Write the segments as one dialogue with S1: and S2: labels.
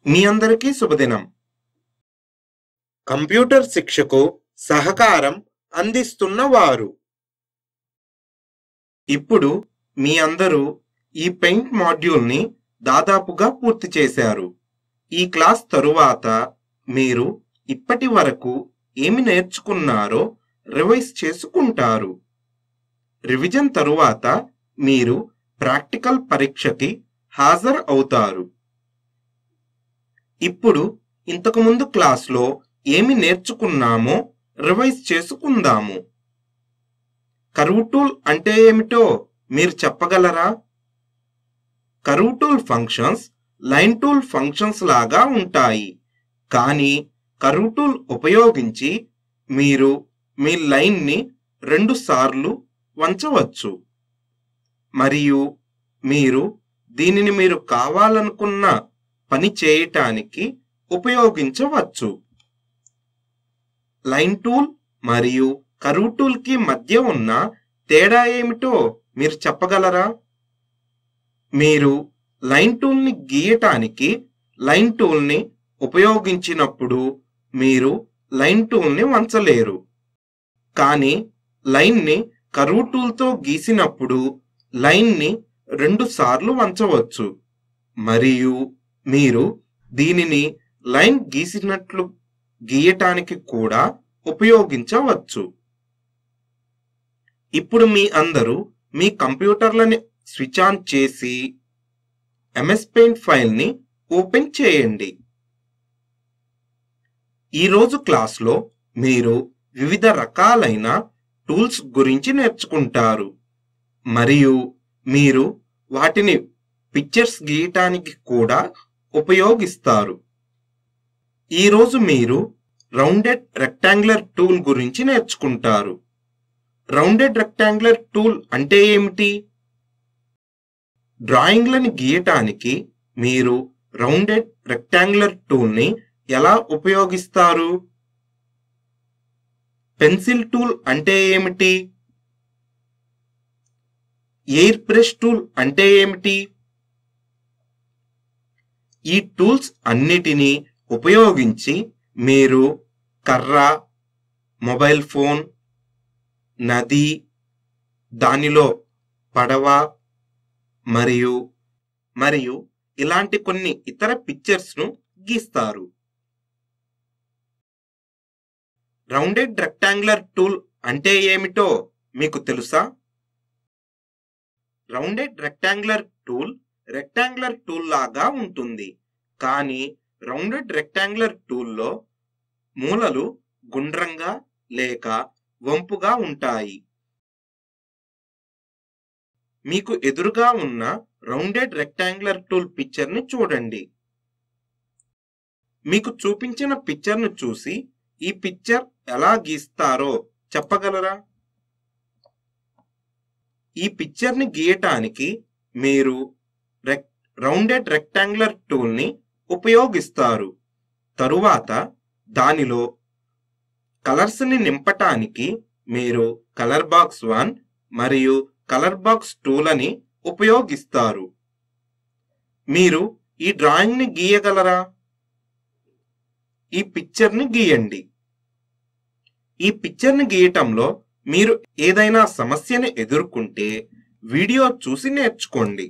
S1: మీ అందరికీ శుభదినం కంప్యూటర్ శిక్షకు సహకారం అందిస్తున్న వారు ఇప్పుడు మీ అందరూ ఈ పెయింట్ మాడ్యూల్ని దాదాపుగా పూర్తి చేశారు ఈ క్లాస్ తరువాత మీరు ఇప్పటి వరకు ఏమి నేర్చుకున్నారో రివైజ్ చేసుకుంటారు రివిజన్ తరువాత మీరు ప్రాక్టికల్ పరీక్షకి హాజరు అవుతారు ఇప్పుడు ఇంతకుముందు క్లాస్లో ఏమి నేర్చుకున్నామో రివైజ్ చేసుకుందాము కరువు టూల్ అంటే ఏమిటో మీరు చెప్పగలరా curve tool functions line tool functions లాగా ఉంటాయి కానీ కరువు టూల్ ఉపయోగించి మీరు మీ లైన్ని రెండు సార్లు వంచవచ్చు మరియు మీరు దీనిని మీరు కావాలనుకున్న పని చేయటానికి ఉపయోగించవచ్చు లైన్ టూల్ మరియు కరువు టూల్ కి మధ్య ఉన్న తేడా ఏమిటో మీరు చెప్పగలరా మీరు లైన్ టూల్ని గీయటానికి లైన్ టూల్ని ఉపయోగించినప్పుడు మీరు లైన్ టూల్ని వంచలేరు కానీ లైన్ని కరువు టూల్తో గీసినప్పుడు లైన్ని రెండు సార్లు వంచవచ్చు మరియు మీరు దీనిని లైన్ గీసినట్లు గీయటానికి కూడా ఉపయోగించవచ్చు ఇప్పుడు మీ అందరూ మీ కంప్యూటర్లని స్విచ్ ఆన్ చేసి ఎంఎస్ పెయింట్ ఫైల్ని ఓపెన్ చేయండి ఈరోజు క్లాస్లో మీరు వివిధ రకాలైన టూల్స్ గురించి నేర్చుకుంటారు మరియు మీరు వాటిని పిక్చర్స్ గీయటానికి కూడా ఉపయోగిస్తారు ఈరోజు మీరు రౌండెడ్ రెక్టాంగులర్ టూల్ గురించి నేర్చుకుంటారు రౌండెడ్ రెక్టాంగులర్ టూల్ అంటే ఏమిటి డ్రాయింగ్లను గీయటానికి మీరు రౌండెడ్ రెక్టాంగులర్ టూల్ని ఎలా ఉపయోగిస్తారు పెన్సిల్ టూల్ అంటే ఏమిటి ఎయిర్ బ్రష్ టూల్ అంటే ఏమిటి ఈ టూల్స్ అన్నిటినీ ఉపయోగించి మీరు కర్ర మొబైల్ ఫోన్ నది దానిలో పడవ మరియు మరియు ఇలాంటి కొన్ని ఇతర పిక్చర్స్ ను గీస్తారు రౌండెడ్ రెక్టాంగులర్ టూల్ అంటే ఏమిటో మీకు తెలుసా rounded rectangular tool rectangular tool లాగా ఉంటుంది కానీ రౌండెడ్ రెక్టాంగులర్ టూల్లో మూలలు గుండ్రంగా లేక వంపుగా ఉంటాయి మీకు ఎదురుగా ఉన్న రౌండెడ్ రెక్టాంగులర్ టూల్ పిక్చర్ ని చూడండి మీకు చూపించిన పిక్చర్ ను చూసి ఈ పిక్చర్ ఎలా గీస్తారో చెప్పగలరా ఈ పిక్చర్ ని గీయటానికి మీరు రెక్ రౌండెడ్ రెక్టాంగులర్ టూల్ ని ఉపయోగిస్తారు తరువాత దానిలో కలర్స్ ని నింపటానికి మీరు కలర్ బాక్స్ వన్ మరియు కలర్ బాక్స్ టూలని ఉపయోగిస్తారు మీరు ఈ డ్రాయింగ్ ని గీయగలరా ఈ పిక్చర్ ని గీయండి ఈ పిక్చర్ ని గీయటంలో మీరు ఏదైనా సమస్యను ఎదుర్కొంటే వీడియో చూసి నేర్చుకోండి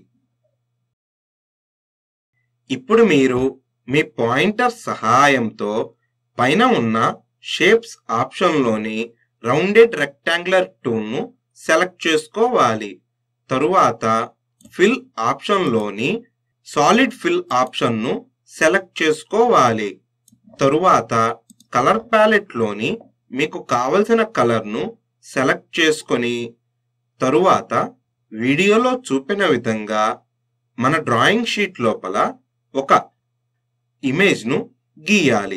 S1: ఇప్పుడు మీరు మీ పాయింటర్ సహాయంతో పైన ఉన్న షేప్స్ ఆప్షన్లోని రౌండెడ్ రెక్టాంగులర్ టూల్ను సెలెక్ట్ చేసుకోవాలి తరువాత ఫిల్ ఆప్షన్లోని సాలిడ్ ఫిల్ ఆప్షన్ను సెలెక్ట్ చేసుకోవాలి తరువాత కలర్ ప్యాలెట్లోని మీకు కావలసిన కలర్ను సెలెక్ట్ చేసుకొని తరువాత వీడియోలో చూపిన విధంగా మన డ్రాయింగ్ షీట్ లోపల ఒక ఇమేజ్ను గీయాలి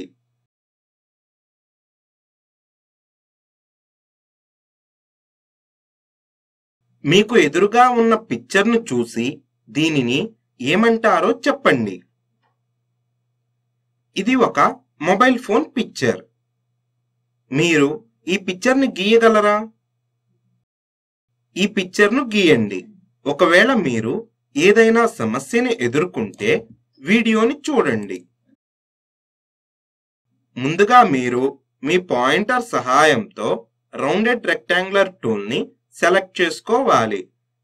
S1: మీకు ఎదురుగా ఉన్న పిక్చర్ను చూసి దీనిని ఏమంటారో చెప్పండి ఇది ఒక మొబైల్ ఫోన్ పిక్చర్ మీరు ఈ పిక్చర్ని గీయగలరా ఈ పిక్చర్ను గీయండి ఒకవేళ మీరు ఏదైనా సమస్యని ఎదుర్కొంటే వీడియోని చూడండి ముందుగా మీరు మీ పాయింటర్ సహాయంతో రౌండెడ్ రెక్టాంగులర్ టూల్ని సెలెక్ట్ చేసుకోవాలి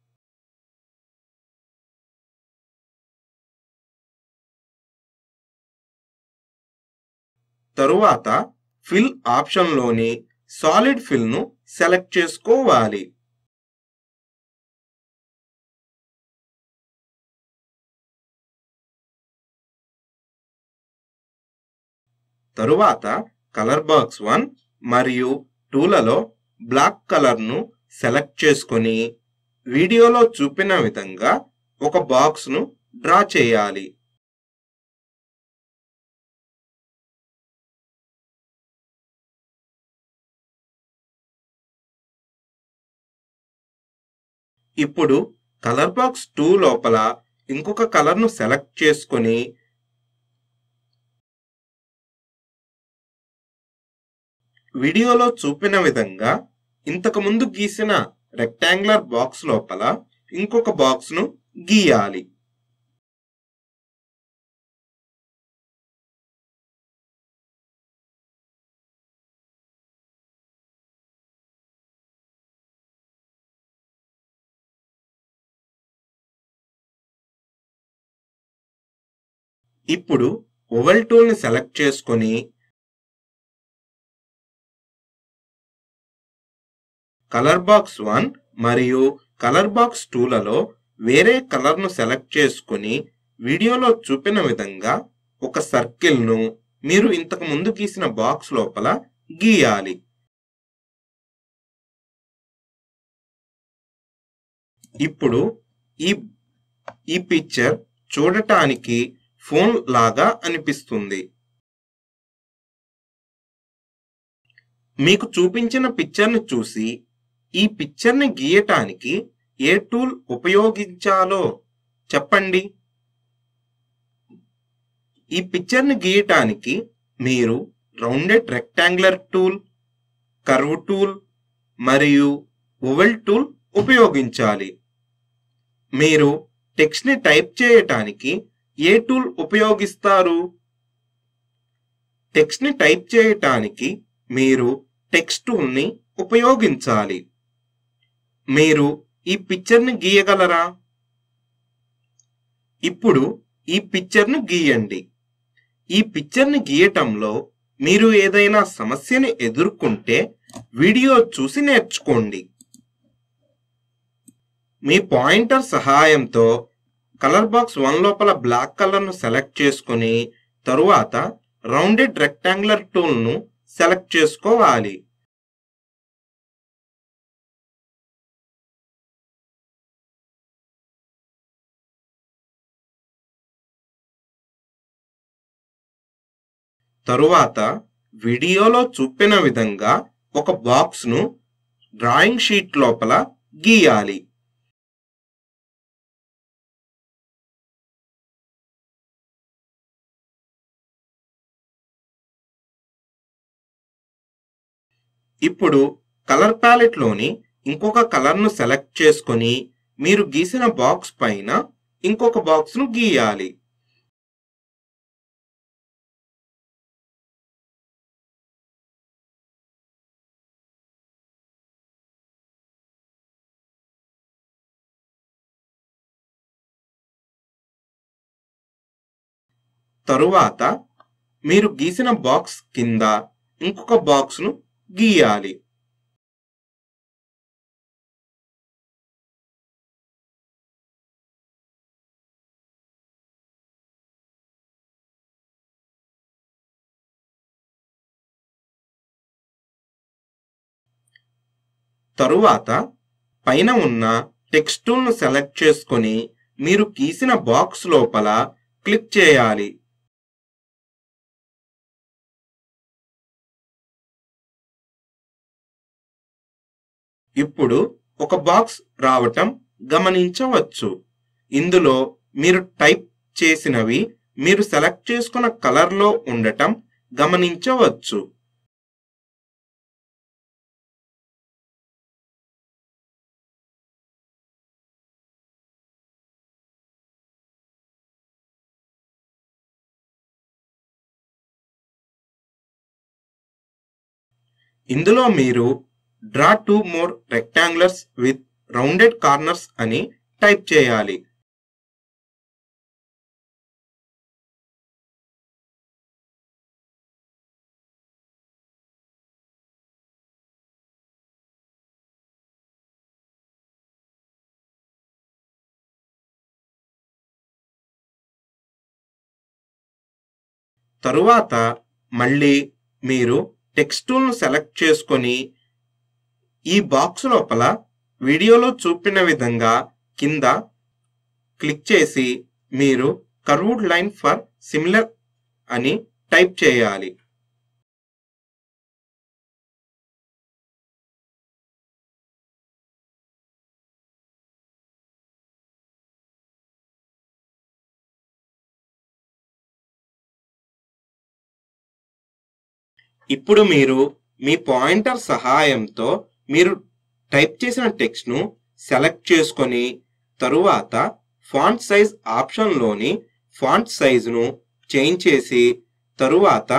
S1: తరువాత ఫిల్ ఆప్షన్లోని సాలిడ్ ఫిల్ను సెలెక్ట్ చేసుకోవాలి తరువాత కలర్ బాక్స్ వన్ మరియు టూలలో బ్లాక్ కలర్ను సెలెక్ట్ చేసుకొని వీడియోలో చూపిన విధంగా ఒక బాక్స్ను డ్రా చేయాలి ఇప్పుడు కలర్ బాక్స్ టూ లోపల ఇంకొక కలర్ను సెలెక్ట్ చేసుకొని వీడియోలో చూపిన విధంగా ఇంతకు ముందు గీసిన రెక్టాంగులర్ బాక్స్ లోపల ఇంకొక బాక్స్ ను గీయాలి ఇప్పుడు ఓవెల్ టూల్ ని సెలెక్ట్ చేసుకొని కలర్ బాక్స్ వన్ మరియు కలర్ బాక్స్ టూలలో వేరే కలర్ను సెలెక్ట్ చేసుకుని వీడియోలో చూపిన విధంగా ఒక సర్కిల్ను మీరు ఇంతకు ముందు గీసిన బాక్స్ లోపల గీయాలి ఇప్పుడు ఈ ఈ పిక్చర్ చూడటానికి ఫోన్ లాగా అనిపిస్తుంది మీకు చూపించిన పిక్చర్ని చూసి ఈ పిక్చర్ని గీయటానికి ఏ టూల్ ఉపయోగించాలో చెప్పండి ఈ పిక్చర్ని గీయటానికి మీరు rounded rectangular tool curve tool మరియు ఓవెల్ టూల్ ఉపయోగించాలి మీరు టెక్స్ట్ని టైప్ చేయటానికి ఏ టూల్ ఉపయోగిస్తారు టెక్స్ట్ని టైప్ చేయటానికి మీరు టెక్స్ట్ టూల్ని ఉపయోగించాలి మీరు ఈ పిక్చర్ని గీయగలరా ఇప్పుడు ఈ పిక్చర్ను గీయండి ఈ పిక్చర్ని గీయటంలో మీరు ఏదైనా సమస్యని ఎదుర్కొంటే వీడియో చూసి నేర్చుకోండి మీ పాయింటర్ సహాయంతో కలర్ బాక్స్ వన్ లోపల బ్లాక్ కలర్ను సెలెక్ట్ చేసుకుని తరువాత రౌండెడ్ రెక్టాంగులర్ టూల్ను సెలెక్ట్ చేసుకోవాలి తరువాత వీడియోలో చూపిన విధంగా ఒక బాక్స్ను డ్రాయింగ్ షీట్ లోపల గీయాలి ఇప్పుడు కలర్ ప్యాలెట్లోని ఇంకొక కలర్ను సెలెక్ట్ చేసుకొని మీరు గీసిన బాక్స్ పైన ఇంకొక బాక్స్ను గీయాలి తరువాత మీరు గీసిన బాక్స్ కింద ఇంకొక బాక్స్ను గీయాలి తరువాత పైన ఉన్న టెక్స్ట్ టూల్ను సెలెక్ట్ చేసుకొని మీరు గీసిన బాక్స్ లోపల క్లిక్ చేయాలి ఇప్పుడు ఒక బాక్స్ రావటం గమనించవచ్చు ఇందులో మీరు టైప్ చేసినవి మీరు సెలెక్ట్ చేసుకున్న కలర్లో ఉండటం గమనించవచ్చు ఇందులో మీరు draw two more rectangulars with rounded corners అని టైప్ చేయాలి తరువాత మళ్ళీ మీరు టెక్స్ట్ టూల్ను సెలెక్ట్ చేసుకొని ఈ బాక్స్ లోపల వీడియోలో చూపిన విధంగా కింద క్లిక్ చేసి మీరు కర్వ్డ్ లైన్ ఫర్ సిమిలర్ అని టైప్ చేయాలి ఇప్పుడు మీరు మీ పాయింటర్ సహాయంతో మీరు టైప్ చేసిన టెక్స్ట్ను సెలెక్ట్ చేసుకొని తరువాత ఫాంట్ సైజ్ ఆప్షన్లోని ఫాంట్ సైజును చేంజ్ చేసి తరువాత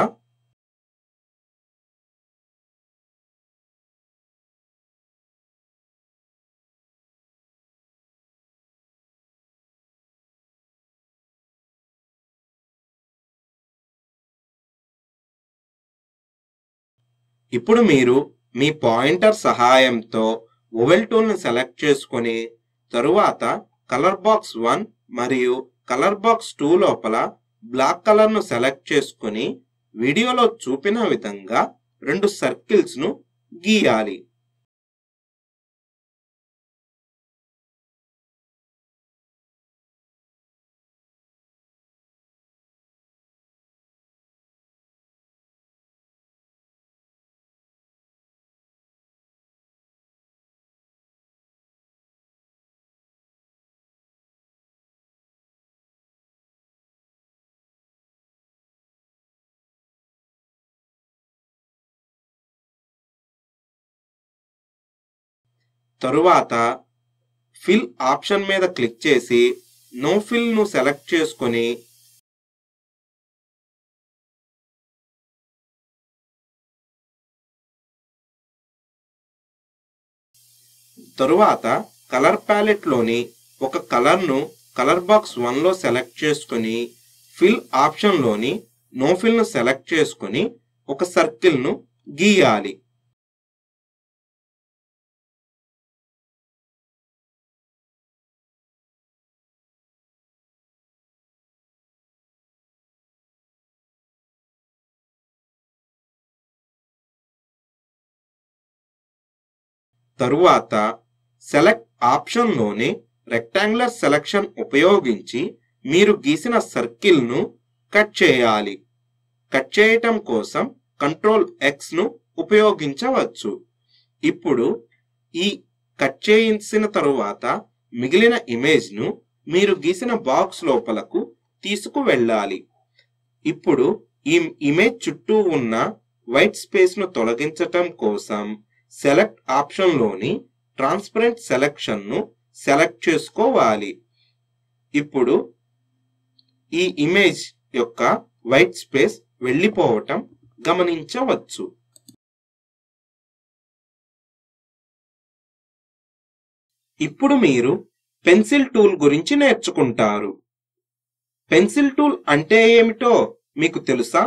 S1: ఇప్పుడు మీరు మీ పాయింటర్ సహాయంతో ఓవెల్ టూల్ని సెలెక్ట్ చేసుకొని తరువాత కలర్ బాక్స్ వన్ మరియు కలర్ బాక్స్ టూ లోపల బ్లాక్ కలర్ను సెలెక్ట్ చేసుకొని వీడియోలో చూపిన విధంగా రెండు సర్కిల్స్ను గీయాలి తరువాత ఫిల్ ఆప్షన్ మీద క్లిక్ చేసి నో ఫిల్ ను సెలెక్ట్ చేసుకొని తరువాత కలర్ ప్యాలెట్ లోని ఒక కలర్ ను కలర్ బాక్స్ వన్ లో సెలెక్ట్ చేసుకొని ఫిల్ ఆప్షన్ లోని నో ఫిల్ ను సెలెక్ట్ చేసుకొని ఒక సర్కిల్ ను గీయాలి తరువాత సెలెక్ట్ ఆప్షన్లోని రెక్టాంగులర్ సెలెక్షన్ ఉపయోగించి మీరు గీసిన సర్కిల్ను కట్ చేయాలి కట్ చేయటం కోసం కంట్రోల్ ఎక్స్ ను ఉపయోగించవచ్చు ఇప్పుడు ఈ కట్ చేయించిన తరువాత మిగిలిన ఇమేజ్ ను మీరు గీసిన బాక్స్ లోపలకు తీసుకువెళ్ళాలి ఇప్పుడు ఈ ఇమేజ్ చుట్టూ ఉన్న వైట్ స్పేస్ ను తొలగించటం కోసం సెలెక్ట్ ఆప్షన్లోని ట్రాన్స్పరెంట్ సెలెక్షన్ ను సెలెక్ట్ చేసుకోవాలి ఇప్పుడు ఈ ఇమేజ్ యొక్క వైట్ స్పేస్ వెళ్ళిపోవటం గమనించవచ్చు ఇప్పుడు మీరు పెన్సిల్ టూల్ గురించి నేర్చుకుంటారు పెన్సిల్ టూల్ అంటే ఏమిటో మీకు తెలుసా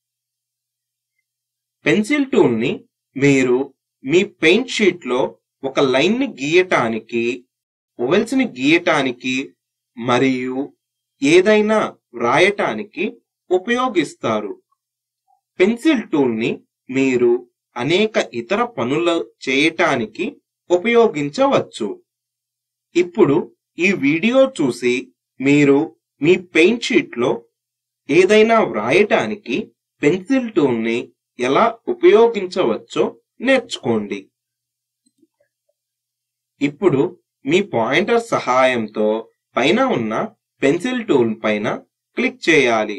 S1: పెన్సిల్ టూల్ ని మీరు మీ పెయింట్ షీట్ లో ఒక లైన్ ని గీయటానికి ఓవెల్స్ ని గీయటానికి మరియు ఏదైనా వ్రాయటానికి ఉపయోగిస్తారు పెన్సిల్ టూల్ ని మీరు అనేక ఇతర పనులు చేయటానికి ఉపయోగించవచ్చు ఇప్పుడు ఈ వీడియో చూసి మీరు మీ పెయింట్ షీట్ లో ఏదైనా వ్రాయటానికి పెన్సిల్ టూల్ ని ఎలా ఉపయోగించవచ్చో నేర్చుకోండి ఇప్పుడు మీ పాయింటర్ సహాయంతో పైన ఉన్న పెన్సిల్ టూల్ పైన క్లిక్ చేయాలి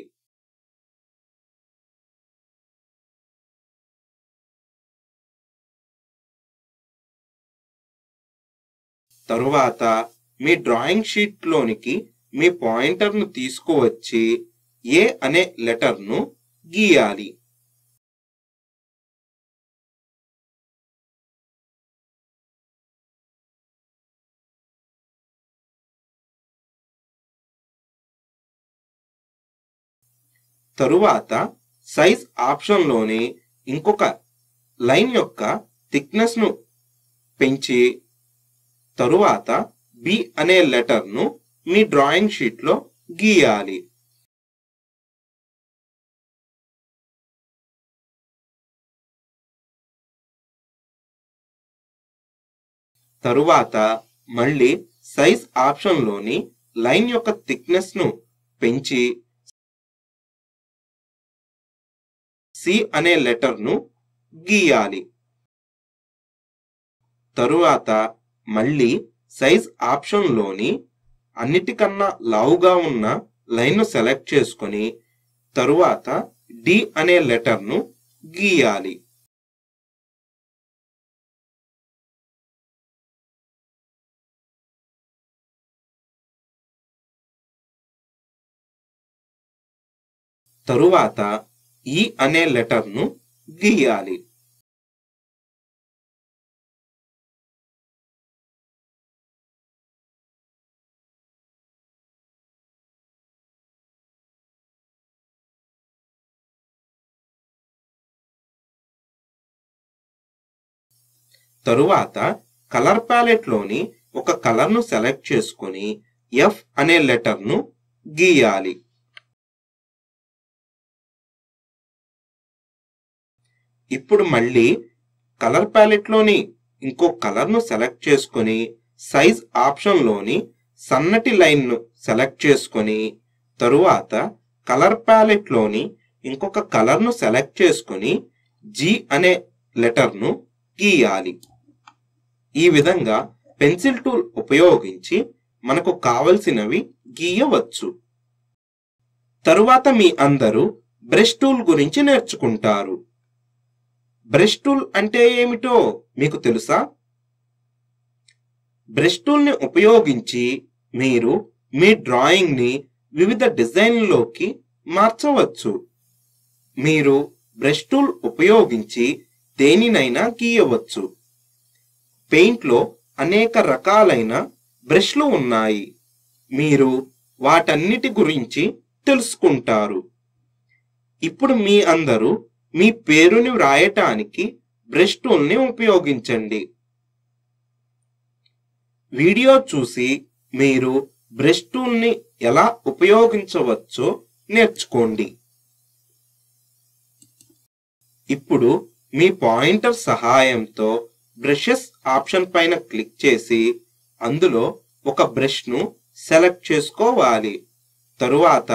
S1: తరువాత మీ డ్రాయింగ్ షీట్ లోనికి మీ పాయింటర్ ను తీసుకువచ్చి ఏ అనే లెటర్ ను గీయాలి తరువాత సైజ్ ఆప్షన్లోని ఇంకొక లైన్ యొక్క థిక్నెస్ను పెంచి తరువాత బి అనే లెటర్ను మీ డ్రాయింగ్ షీట్లో గీయాలి తరువాత మళ్ళీ సైజ్ ఆప్షన్లోని లైన్ యొక్క థిక్నెస్ను పెంచి సి అనే లెటర్ను గీయాలి తరువాత మళ్ళీ సైజ్ ఆప్షన్లోని అన్నిటికన్నా లావుగా ఉన్న లైన్ను సెలెక్ట్ చేసుకొని తరువాత డి అనే లెటర్ను గీయాలి తరువాత ఈ అనే లెటర్ను గీయాలి తరువాత కలర్ ప్యాలెట్లోని ఒక కలర్ను సెలెక్ట్ చేసుకొని ఎఫ్ అనే లెటర్ను గీయాలి ఇప్పుడు మళ్ళీ కలర్ ప్యాలెట్లోని ఇంకో కలర్ను సెలెక్ట్ చేసుకొని సైజ్ ఆప్షన్లోని సన్నటి లైన్ను సెలెక్ట్ చేసుకొని తరువాత కలర్ ప్యాలెట్లోని ఇంకొక కలర్ను సెలెక్ట్ చేసుకొని జి అనే లెటర్ను గీయాలి ఈ విధంగా పెన్సిల్ టూల్ ఉపయోగించి మనకు కావలసినవి గీయవచ్చు తరువాత మీ అందరూ బ్రష్ టూల్ గురించి నేర్చుకుంటారు బ్రష్ టూల్ అంటే ఏమిటో మీకు తెలుసా బ్రష్ టూల్ని ఉపయోగించి మీరు మీ డ్రాయింగ్ని వివిధ డిజైన్లోకి మార్చవచ్చు మీరు బ్రష్ టూల్ ఉపయోగించి దేనినైనా గీయవచ్చు పెయింట్లో అనేక రకాలైన బ్రష్లు ఉన్నాయి మీరు వాటన్నిటి గురించి తెలుసుకుంటారు ఇప్పుడు మీ అందరూ మీ పేరుని వ్రాయటానికి బ్రష్ టూల్ని ఉపయోగించండి వీడియో చూసి మీరు బ్రష్ టూల్ని ఎలా ఉపయోగించవచ్చో నేర్చుకోండి ఇప్పుడు మీ పాయింటర్ సహాయంతో బ్రషెస్ ఆప్షన్ పైన క్లిక్ చేసి అందులో ఒక బ్రష్ను సెలెక్ట్ చేసుకోవాలి తరువాత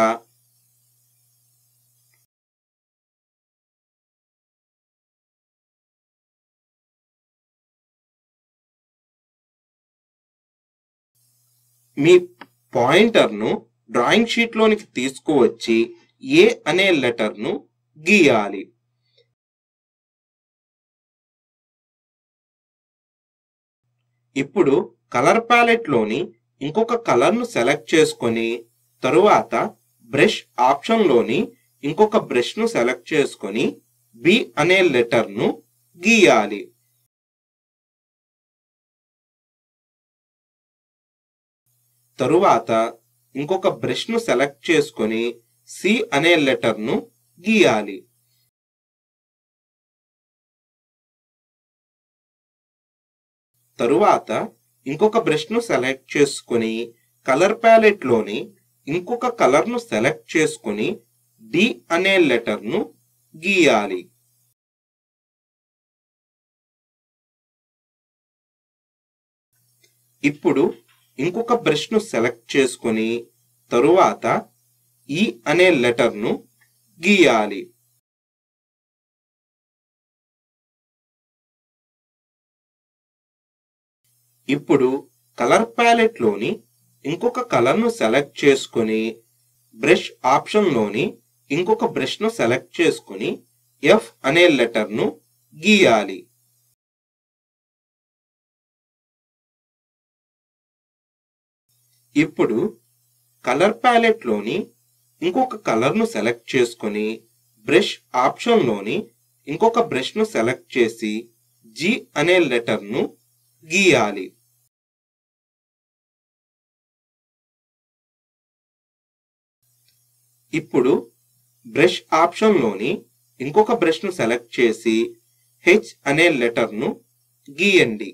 S1: మీ పాయింటర్ను డ్రాయింగ్ షీట్లోనికి తీసుకువచ్చి ఏ అనే లెటర్ను గీయాలి ఇప్పుడు కలర్ ప్యాలెట్లోని ఇంకొక కలర్ను సెలెక్ట్ చేసుకొని తరువాత బ్రష్ ఆప్షన్లోని ఇంకొక బ్రష్ను సెలెక్ట్ చేసుకొని బి అనే లెటర్ను గీయాలి తరువాత ఇంకొక బ్రష్ను సెలెక్ట్ చేసుకొని సి అనే లెటర్ను గీయాలి తరువాత ఇంకొక బ్రష్ను సెలెక్ట్ చేసుకొని కలర్ ప్యాలెట్లోని ఇంకొక కలర్ను సెలెక్ట్ చేసుకొని డి అనే లెటర్ను గీయాలి ఇప్పుడు ఇంకొక బ్రష్ను సెలెక్ట్ చేసుకొని తరువాత ఈ అనే లెటర్ను గీయాలి ఇప్పుడు కలర్ ప్యాలెట్లోని ఇంకొక కలర్ను సెలెక్ట్ చేసుకొని బ్రష్ ఆప్షన్లోని ఇంకొక బ్రష్ను సెలెక్ట్ చేసుకొని ఎఫ్ అనే లెటర్ను గీయాలి ఇప్పుడు కలర్ ప్యాలెట్లోని ఇంకొక కలర్ను సెలెక్ట్ చేసుకొని బ్రష్ ఆప్షన్లోని ఇంకొక బ్రష్ను సెలెక్ట్ చేసి జి అనే లెటర్ను గీయాలి ఇప్పుడు బ్రష్ ఆప్షన్లోని ఇంకొక బ్రష్ను సెలెక్ట్ చేసి హెచ్ అనే లెటర్ను గీయండి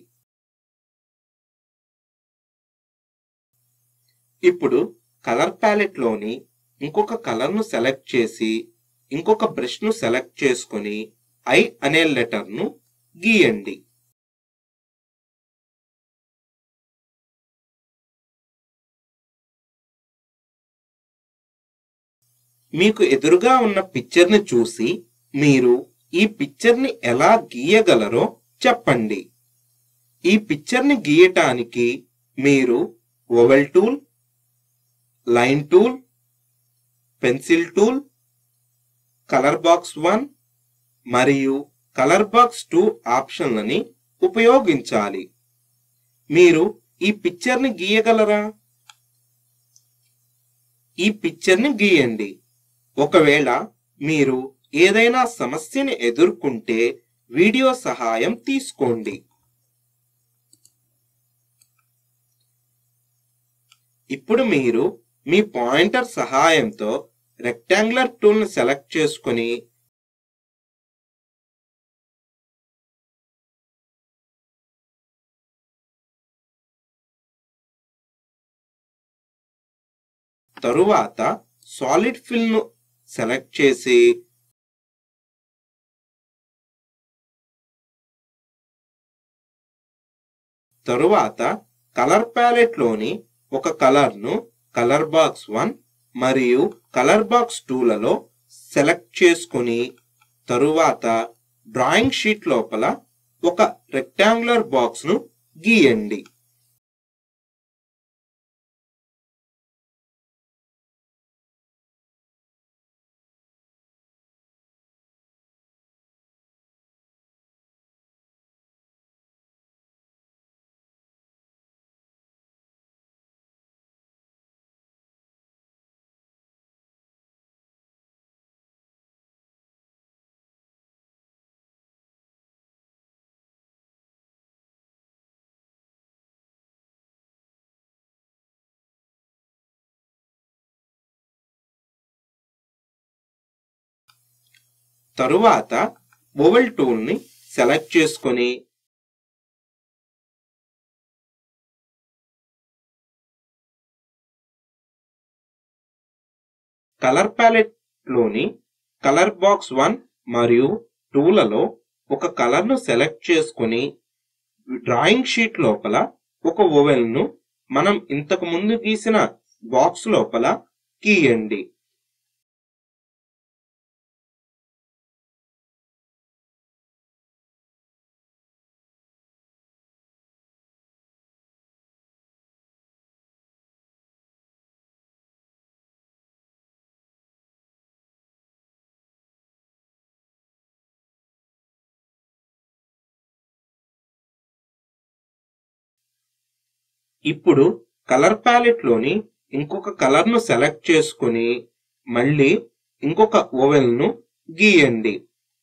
S1: ఇప్పుడు కలర్ ప్యాలెట్లోని ఇంకొక కలర్ను సెలెక్ట్ చేసి ఇంకొక బ్రష్ను సెలెక్ట్ చేసుకొని ఐ అనే లెటర్ను గీయండి మీకు ఎదురుగా ఉన్న పిక్చర్ని చూసి మీరు ఈ పిక్చర్ని ఎలా గీయగలరో చెప్పండి ఈ పిక్చర్ని గీయటానికి మీరు oval tool line tool pencil tool colour box one మరియు కలర్ బాక్స్ టూ ఆప్షన్లని ఉపయోగించాలి మీరు ఈ పిక్చర్ని గీయగలరా ఈ పిక్చర్ని గీయండి ఒకవేళ మీరు ఏదైనా సమస్యని ఎదుర్కొంటే వీడియో సహాయం తీసుకోండి ఇప్పుడు మీరు మీ పాయింటర్ సహాయంతో రెక్టాంగులర్ టూల్ని సెలెక్ట్ చేసుకొని తరువాత సాలిడ్ ఫిల్ ను సెలెక్ట్ చేసి తరువాత కలర్ ప్యాలెట్ లోని ఒక కలర్ ను కలర్ బాక్స్ వన్ మరియు కలర్ బాక్స్ టూలలో సెలెక్ట్ చేసుకొని తరువాత డ్రాయింగ్ షీట్ లోపల ఒక రెక్టాంగులర్ బాక్స్ ను గీయండి తరువాత ఓవెల్ టూల్ ని సెలెక్ట్ చేసుకొని కలర్ ప్యాలెట్ లోని కలర్ బాక్స్ వన్ మరియు టూలలో ఒక కలర్ ను సెలెక్ట్ చేసుకొని డ్రాయింగ్ షీట్ లోపల ఒక ఓవెల్ ను మనం ఇంతకు ముందు గీసిన బాక్స్ లోపల గీయండి ఇప్పుడు కలర్ ప్యాలెట్ లోని ఇంకొక కలర్ ను సెలెక్ట్ చేసుకుని మళ్ళీ ఇంకొక ఓవెల్ ను గీయండి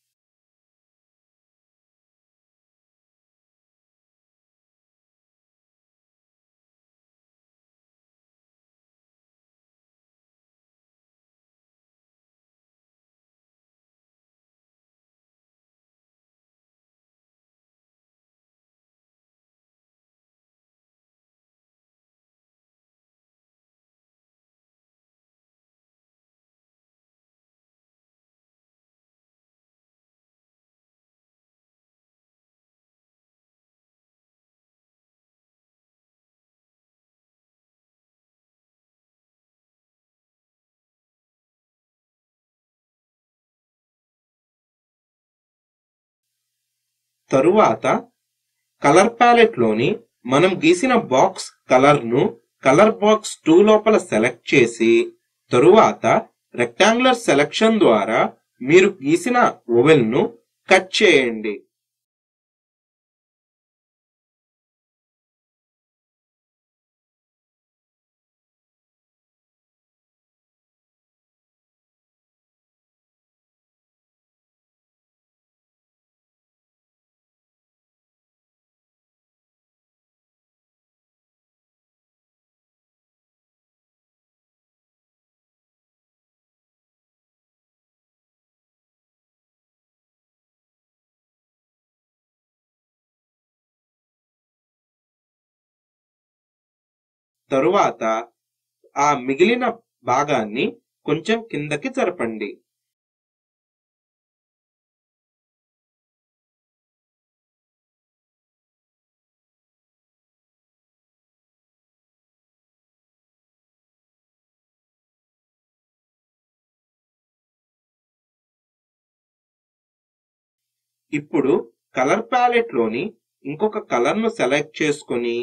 S1: తరువాత కలర్ ప్యాలెట్ లోని మనం గీసిన బాక్స్ కలర్ ను కలర్ బాక్స్ టూ లోపల సెలెక్ట్ చేసి తరువాత రెక్టాంగులర్ సెలెక్షన్ ద్వారా మీరు గీసిన ఓవెల్ ను కట్ చేయండి తరువాత ఆ మిగిలిన భాగాన్ని కొంచెం కిందకి జరపండి ఇప్పుడు కలర్ ప్యాలెట్ లోని ఇంకొక కలర్ ను సెలెక్ట్ చేసుకొని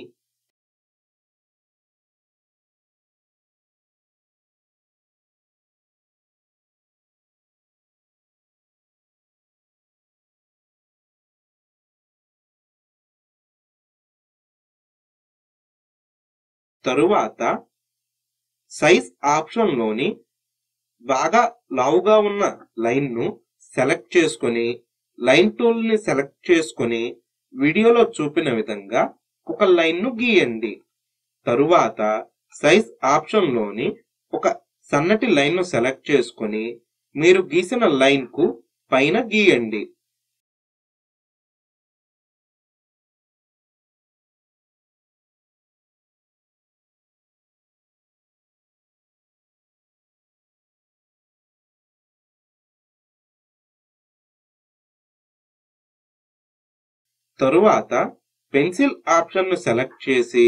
S1: తరువాత సైజ్ ఆప్షన్ లోని బాగా లావుగా ఉన్న లైన్ ను సెలెక్ట్ చేసుకొని లైన్ టూల్ ని సెలెక్ట్ చేసుకొని వీడియోలో చూపిన విధంగా ఒక లైన్ ను గీయండి తరువాత సైజ్ ఆప్షన్ లోని ఒక సన్నటి లైన్ ను సెలెక్ట్ చేసుకొని మీరు గీసిన లైన్ కు పైన గీయండి తరువాత పెన్సిల్ ఆప్షన్ ను సెలెక్ట్ చేసి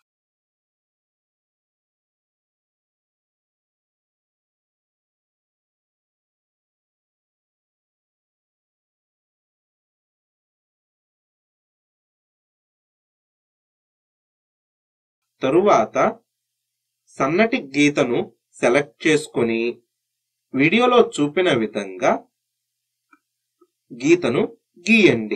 S1: తరువాత సన్నటి గీతను సెలెక్ట్ చేసుకొని వీడియోలో చూపిన విధంగా గీతను గీయండి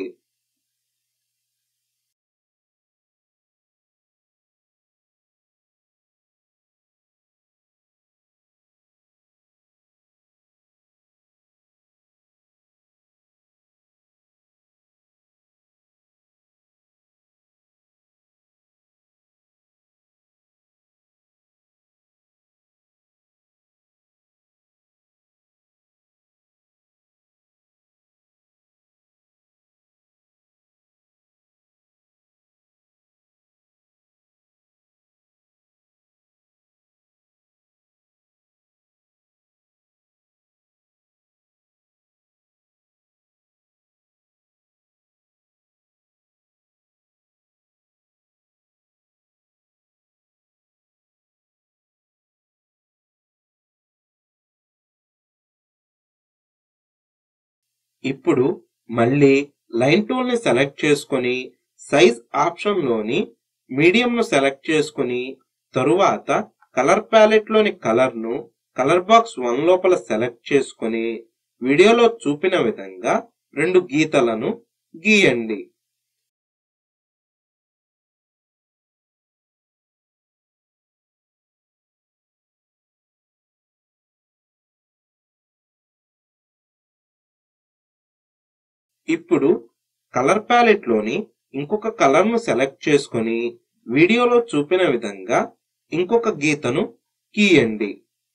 S1: ఇప్పుడు మళ్ళీ లైన్ టూల్ ని సెలెక్ట్ చేసుకొని సైజ్ ఆప్షన్ లోని మీడియం ను సెలెక్ట్ చేసుకొని తరువాత కలర్ ప్యాలెట్ లోని కలర్ ను కలర్ బాక్స్ వన్ లోపల సెలెక్ట్ చేసుకొని వీడియోలో చూపిన విధంగా రెండు గీతలను గీయండి ఇప్పుడు కలర్ ప్యాలెట్ లోని ఇంకొక కలర్ ను సెలెక్ట్ చేసుకొని వీడియోలో చూపిన విధంగా ఇంకొక గీతను గీయండి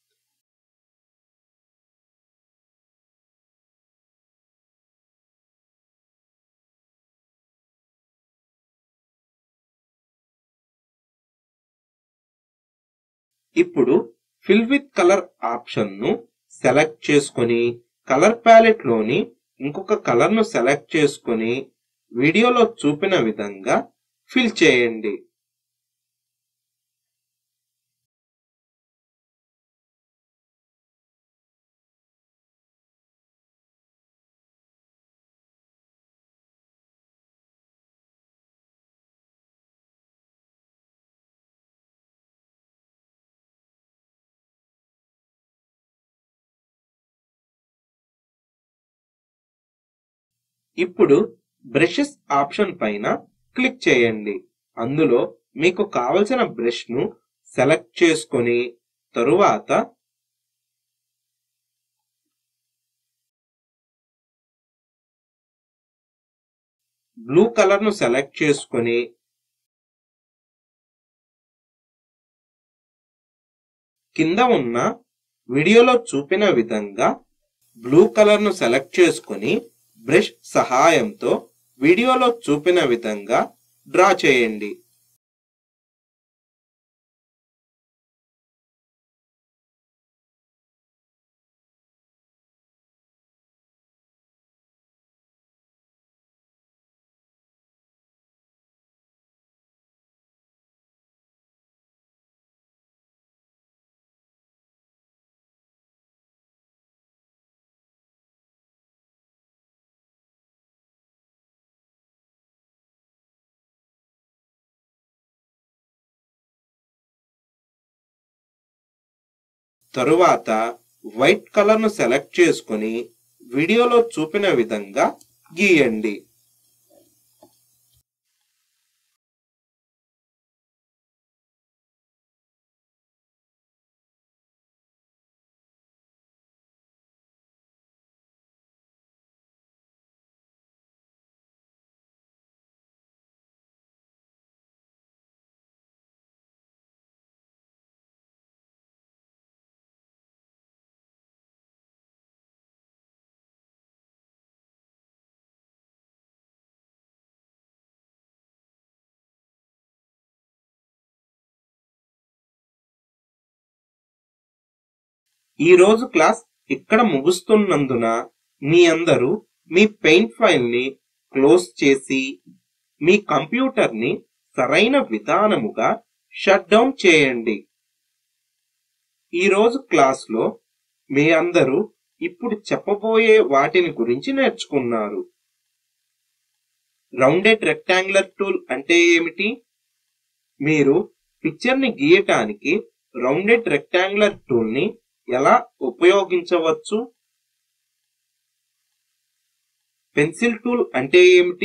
S1: ఇప్పుడు ఫిల్ విత్ కలర్ ఆప్షన్ ను సెలెక్ట్ చేసుకొని కలర్ ప్యాలెట్ లోని ఇంకొక కలర్ ను సెలెక్ట్ చేసుకొని వీడియోలో చూపిన విధంగా ఫిల్ చేయండి ఇప్పుడు బ్రషెస్ ఆప్షన్ పైన క్లిక్ చేయండి అందులో మీకు కావలసిన బ్రష్ ను సెలెక్ట్ చేసుకొని తరువాత బ్లూ కలర్ ను సెలెక్ట్ చేసుకొని కింద ఉన్న వీడియోలో చూపిన విధంగా బ్లూ కలర్ ను సెలెక్ట్ చేసుకొని బ్రష్ సహాయంతో వీడియోలో చూపిన విధంగా డ్రా చేయండి తరువాత వైట్ కలర్ను సెలెక్ట్ చేసుకొని వీడియోలో చూపిన విధంగా గీయండి ఈ రోజు క్లాస్ ఇక్కడ ముగుస్తున్నందున మీ అందరూ మీ పెయింట్ ఫైల్ ని క్లోజ్ చేసి మీ కంప్యూటర్ ని సరైన విధానముగా షట్ డౌన్ చేయండి ఈ రోజు క్లాస్ లో మీ అందరూ ఇప్పుడు చెప్పబోయే వాటిని గురించి నేర్చుకున్నారు రౌండెడ్ రెక్టాంగులర్ టూల్ అంటే ఏమిటి మీరు పిక్చర్ ని గీయటానికి రౌండెడ్ రెక్టాంగులర్ టూల్ ని ఎలా ఉపయోగించవచ్చు పెన్సిల్ టూల్ అంటే ఏమిటి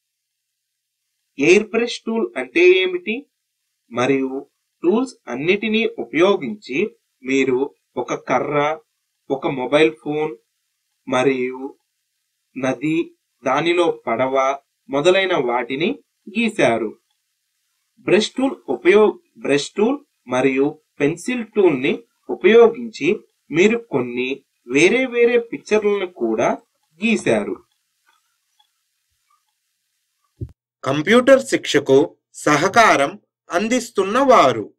S1: ఎయిర్ బ్రష్ టూల్ అంటే ఏమిటి మరియు టూల్స్ అన్నిటినీ ఉపయోగించి మీరు ఒక కర్ర ఒక మొబైల్ ఫోన్ మరియు నది దానిలో పడవ మొదలైన వాటిని గీశారు బ్రష్ టూల్ ఉపయోగ బ్రష్ టూల్ మరియు పెన్సిల్ టూల్ ని ఉపయోగించి మీరు కొన్ని వేరే వేరే పిక్చర్లను కూడా గీశారు కంప్యూటర్ శిక్షకు సహకారం అందిస్తున్న వారు